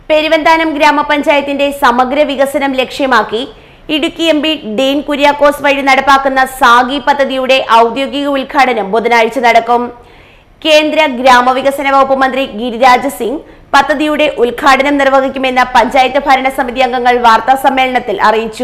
പെരുവന്താനം ഗ്രാമപഞ്ചായത്തിന്റെ സമഗ്ര വികസനം ലക്ഷ്യമാക്കി ഇടുക്കി എം പി ഡീൻ കുര്യാക്കോസ് വഴി നടപ്പാക്കുന്ന സാഗി പദ്ധതിയുടെ ഔദ്യോഗിക ഉദ്ഘാടനം ബുധനാഴ്ച നടക്കും കേന്ദ്ര ഗ്രാമവികസന വകുപ്പ് മന്ത്രി ഗിരിരാജ് സിംഗ് പദ്ധതിയുടെ ഉദ്ഘാടനം നിർവഹിക്കുമെന്ന് പഞ്ചായത്ത് ഭരണസമിതി അംഗങ്ങൾ വാർത്താ സമ്മേളനത്തിൽ അറിയിച്ചു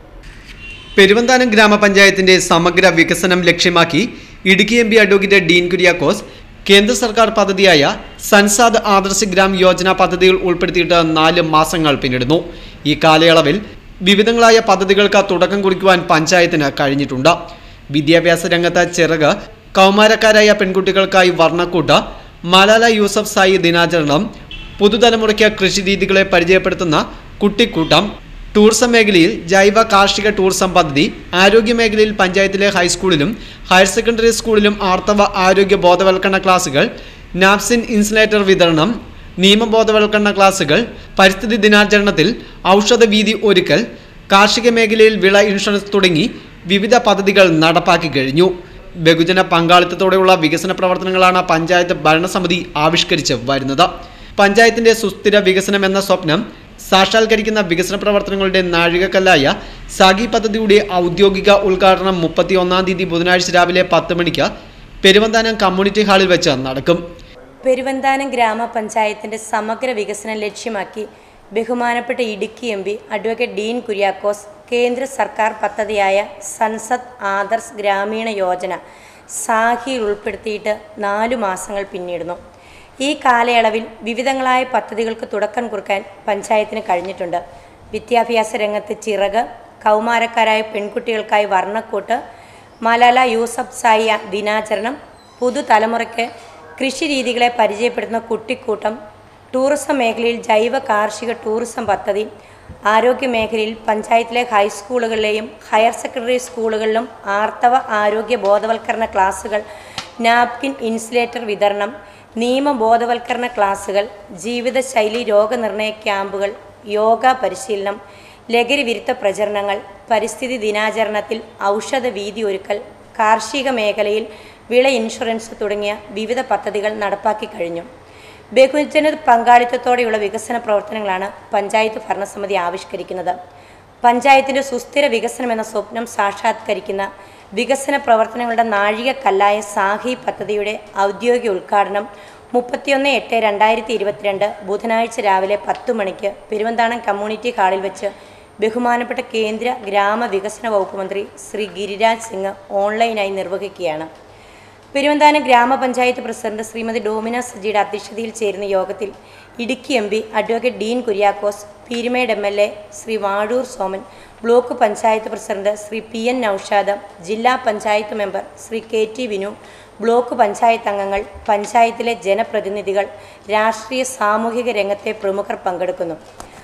പെരുവന്താനം ഗ്രാമപഞ്ചായത്തിന്റെ സമഗ്ര വികസനം ലക്ഷ്യമാക്കി Idukki M P advocate Dean Kuriakose കേന്ദ്ര സർക്കാർ പദ്ധതിയായ സൻസാദ് ആദർശ് ഗ്രാം യോജന പദ്ധതിയിൽ ഉൾപ്പെടുത്തിയിട്ട് നാല് മാസങ്ങൾ പിന്നിടുന്നു ഈ കാലയളവിൽ വിവിധങ്ങളായ പദ്ധതികൾക്ക് തുടക്കം കുറിക്കുവാൻ പഞ്ചായത്തിന് കഴിഞ്ഞിട്ടുണ്ട് വിദ്യാഭ്യാസ രംഗത്ത് ചിറക് കൗമാരക്കാരായ പെൺകുട്ടികൾക്കായി വർണ്ണക്കൂട്ട് മലാല യൂസഫ് സായി ദിനാചരണം പുതുതലമുറയ്ക്ക് കൃഷിരീതികളെ പരിചയപ്പെടുത്തുന്ന കുട്ടിക്കൂട്ടം ടൂറിസം മേഖലയിൽ ജൈവ കാർഷിക ടൂറിസം പദ്ധതി ആരോഗ്യ മേഖലയിൽ പഞ്ചായത്തിലെ ഹൈസ്കൂളിലും ഹയർ സെക്കൻഡറി സ്കൂളിലും ആർത്തവ ആരോഗ്യ ബോധവൽക്കരണ ക്ലാസുകൾ നാപ്സിൻ ഇൻസുലേറ്റർ വിതരണം നിയമബോധവൽക്കരണ ക്ലാസുകൾ പരിസ്ഥിതി ദിനാചരണത്തിൽ ഔഷധ വീതി ഒരുക്കൽ കാർഷിക മേഖലയിൽ വിള ഇൻഷുറൻസ് തുടങ്ങി വിവിധ പദ്ധതികൾ നടപ്പാക്കി കഴിഞ്ഞു ബഹുജന പങ്കാളിത്തത്തോടെയുള്ള വികസന പ്രവർത്തനങ്ങളാണ് പഞ്ചായത്ത് ഭരണസമിതി ആവിഷ്കരിച്ച് വരുന്നത് പഞ്ചായത്തിന്റെ സുസ്ഥിര വികസനം എന്ന സ്വപ്നം സാക്ഷാത്കരിക്കുന്ന വികസന പ്രവർത്തനങ്ങളുടെ നാഴികക്കല്ലായ സാഗി പദ്ധതിയുടെ ഔദ്യോഗിക ഉദ്ഘാടനം മുപ്പത്തി ഒന്നാം തീയതി ബുധനാഴ്ച രാവിലെ പത്ത് മണിക്ക് പെരുവന്താനം കമ്മ്യൂണിറ്റി ഹാളിൽ വെച്ച് നടക്കും പെരുവന്താനം ഗ്രാമപഞ്ചായത്തിൻ്റെ സമഗ്ര വികസനം ലക്ഷ്യമാക്കി ബഹുമാനപ്പെട്ട Idukki M P advocate Dean Kuriakose കേന്ദ്ര സർക്കാർ പദ്ധതിയായ സൻസദ് ആദർശ് ഗ്രാമീണ യോജന സാഹിയിൽ ഉൾപ്പെടുത്തിയിട്ട് നാലു മാസങ്ങൾ പിന്നിടുന്നു ഈ കാലയളവിൽ വിവിധങ്ങളായ പദ്ധതികൾക്ക് തുടക്കം കുറിക്കാൻ പഞ്ചായത്തിന് കഴിഞ്ഞിട്ടുണ്ട് വിദ്യാഭ്യാസ രംഗത്ത് ചിറക് കൗമാരക്കാരായ പെൺകുട്ടികൾക്കായി വർണ്ണക്കൂട്ട് മലാല യൂസഫ് സായി ദിനാചരണം പുതുതലമുറയ്ക്ക് കൃഷി രീതികളെ പരിചയപ്പെടുത്തുന്ന കുട്ടിക്കൂട്ടം ടൂറിസം മേഖലയിൽ ജൈവ കാർഷിക ടൂറിസം പദ്ധതി ആരോഗ്യ മേഖലയിൽ പഞ്ചായത്തിലെ ഹൈസ്കൂളുകളിലെയും ഹയർ സെക്കൻഡറി സ്കൂളുകളിലും ആർത്തവ ആരോഗ്യ ബോധവൽക്കരണ ക്ലാസുകൾ നാപ്കിൻ ഇൻസുലേറ്റർ വിതരണം നിയമ ബോധവൽക്കരണ ക്ലാസുകൾ ജീവിതശൈലി രോഗനിർണയ ക്യാമ്പുകൾ യോഗ പരിശീലനം ലഹരി വിരുദ്ധ പ്രചരണങ്ങൾ പരിസ്ഥിതി ദിനാചരണത്തിൽ ഔഷധ വീതി ഒരുക്കൽ കാർഷിക മേഖലയിൽ വിള ഇൻഷുറൻസ് തുടങ്ങിയ വിവിധ പദ്ധതികൾ നടപ്പാക്കി കഴിഞ്ഞു ബഹുജന പങ്കാളിത്തത്തോടെയുള്ള വികസന പ്രവർത്തനങ്ങളാണ് പഞ്ചായത്ത് ഭരണസമിതി ആവിഷ്കരിക്കുന്നത് പഞ്ചായത്തിൻ്റെ സുസ്ഥിര വികസനം എന്ന സ്വപ്നം സാക്ഷാത്കരിക്കുന്ന വികസന പ്രവർത്തനങ്ങളുടെ നാഴികക്കല്ലായ സാഹി പദ്ധതിയുടെ ഔദ്യോഗിക ഉദ്ഘാടനം മുപ്പത്തിയൊന്ന് എട്ട് രണ്ടായിരത്തി ഇരുപത്തിരണ്ട് ബുധനാഴ്ച രാവിലെ പത്ത് മണിക്ക് പെരുവന്താനം കമ്മ്യൂണിറ്റി ഹാളിൽ വെച്ച് ബഹുമാനപ്പെട്ട കേന്ദ്ര ഗ്രാമവികസന വകുപ്പ് മന്ത്രി ശ്രീ ഗിരിരാജ് സിംഗ് ഓൺലൈനായി നിർവഹിക്കുകയാണ് പെരുവന്താനം ഗ്രാമപഞ്ചായത്ത് പ്രസിഡന്റ് ശ്രീമതി ഡോമിന സജിയുടെ അധ്യക്ഷതയിൽ ചേരുന്ന യോഗത്തിൽ Idukki M P advocate Dean Kuriakose Peermade M L A Shri Vazhoor Soman block panchayat president Shri P N Noushad ജില്ലാ panchayat member Shri K T Vinu block panchayat അംഗങ്ങൾ പഞ്ചായത്തിലെ ജനപ്രതിനിധികൾ രാഷ്ട്രീയ സാമൂഹിക രംഗത്തെ പ്രമുഖർ പങ്കെടുക്കുന്നു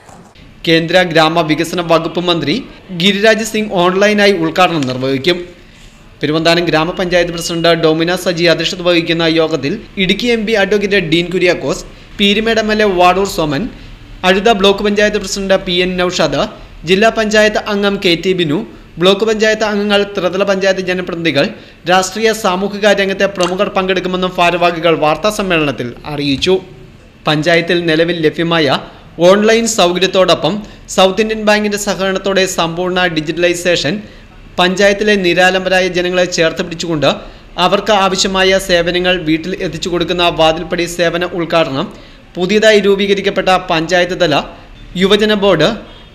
കേന്ദ്ര ഗ്രാമവികസന വകുപ്പ് മന്ത്രി ഗിരിരാജ് സിംഗ് ഓൺലൈനായി ഉദ്ഘാടനം നിർവഹിക്കും പെരുവന്താനം ഗ്രാമപഞ്ചായത്ത് പ്രസിഡന്റ് ഡൊമിന സജി അധ്യക്ഷത വഹിക്കുന്ന യോഗത്തിൽ Idukki M P advocate Dean Kuriakose Peermade M L A Vazhoor Soman Azhutha block panchayat president P N Noushad ജില്ലാ പഞ്ചായത്ത് അംഗം K T Binu block panchayat അംഗങ്ങൾ ത്രിതല പഞ്ചായത്ത് ജനപ്രതിനിധികൾ രാഷ്ട്രീയ സാമൂഹിക രംഗത്തെ പ്രമുഖർ പങ്കെടുക്കുമെന്നും ഭാരവാഹികൾ വാർത്താ സമ്മേളനത്തിൽ അറിയിച്ചു പഞ്ചായത്തിൽ നിലവിൽ ലഭ്യമായ ഓൺലൈൻ സൗകര്യത്തോടൊപ്പം സൗത്ത് ഇന്ത്യൻ ബാങ്കിന്റെ സഹകരണത്തോടെ സമ്പൂർണ്ണ ഡിജിറ്റലൈസേഷൻ പഞ്ചായത്തിലെ നിരാലംബരായ ജനങ്ങളെ ചേർത്ത് പിടിച്ചുകൊണ്ട് അവർക്ക് ആവശ്യമായ സേവനങ്ങൾ വീട്ടിൽ എത്തിച്ചു കൊടുക്കുന്ന വാതിൽപ്പടി സേവന ഉദ്ഘാടനം പുതിയതായി രൂപീകരിക്കപ്പെട്ട പഞ്ചായത്ത് തല യുവജന ബോർഡ്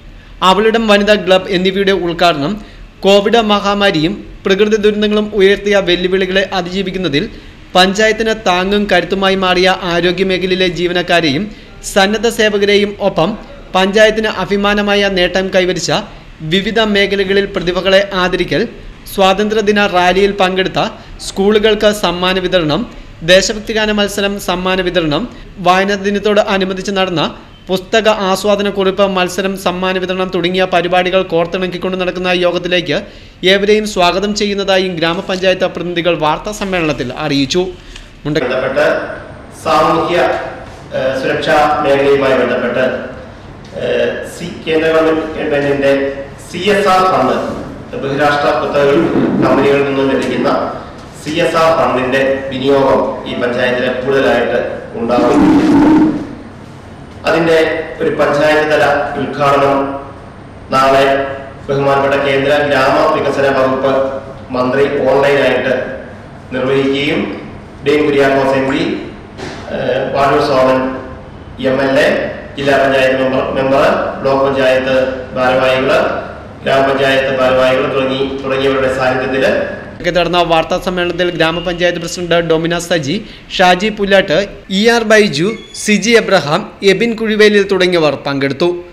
അവളിടം വനിതാ ക്ലബ് എന്നിവയുടെ ഉദ്ഘാടനം കോവിഡ് മഹാമാരിയും പ്രകൃതി ദുരന്തങ്ങളും ഉയർത്തിയ വെല്ലുവിളികളെ അതിജീവിക്കുന്നതിൽ പഞ്ചായത്തിന് താങ്ങും കരുത്തുമായി മാറിയ ആരോഗ്യ മേഖലയിലെ ജീവനക്കാരെയും സന്നദ്ധ സേവകരെയും ഒപ്പം പഞ്ചായത്തിന് അഭിമാനമായ നേട്ടം കൈവരിച്ച വിവിധ മേഖലകളിൽ പ്രതിഭകളെ ആദരിക്കൽ സ്വാതന്ത്ര്യദിന റാലിയിൽ പങ്കെടുത്ത സ്കൂളുകൾക്ക് സമ്മാന വിതരണം ദേശഭക്തിഗാന മത്സരം സമ്മാന വിതരണം വായനാ ദിനത്തോട് അനുബന്ധിച്ച് നടന്ന പുസ്തക ആസ്വാദന കുറിപ്പ് മത്സരം സമ്മാന വിതരണം തുടങ്ങിയ പരിപാടികൾ കോർത്തിണക്കിക്കൊണ്ട് നടക്കുന്ന യോഗത്തിലേക്ക് ഏവരെയും സ്വാഗതം ചെയ്യുന്നതായും ഗ്രാമപഞ്ചായത്ത് പ്രതിനിധികൾ വാർത്താ സമ്മേളനത്തിൽ അറിയിച്ചു മുണ്ട ബന്ധപ്പെട്ട് സാമൂഹ്യ ഏഹ്, സുരക്ഷാ മേഖലയുമായി ബന്ധപ്പെട്ട് ഏഹ്, സി കേന്ദ്ര ഗവൺമെന്റിന്റെ സി എസ് ആർ ഫണ്ട് ബഹിരാഷ്ട്ര പുസ്തക കമ്പനികളിൽ നിന്നും ലഭിക്കുന്ന സി എസ് ആർ ഫണ്ടിന്റെ വിനിയോഗം ഈ പഞ്ചായത്തിൽ കൂടുതലായിട്ട് ഉണ്ടാകും അതിന്റെ ഒരു പഞ്ചായത്ത് തല ഉദ്ഘാടനം നാളെ ബഹുമാനപ്പെട്ട കേന്ദ്ര ഗ്രാമ വികസന വകുപ്പ് മന്ത്രി ഓൺലൈനായിട്ട് നിർവഹിക്കുകയും Dean Kuriakose M P Vazhoor Soman M L A ജില്ലാ panchayat member member block panchayat ഭാരവാഹികൾ ഗ്രാമപഞ്ചായത്ത് ഭാരവാഹികൾ തുടങ്ങി തുടങ്ങിയവരുടെ സാന്നിധ്യത്തിൽ ഒക്കെ നടന്ന വാർത്താ സമ്മേളനത്തിൽ ഗ്രാമപഞ്ചായത്ത് president Domina Saji Shaji Pullattu E R Baiju Siji Abraham Abin Kuzhivelil തുടങ്ങിയവർ പങ്കെടുത്തു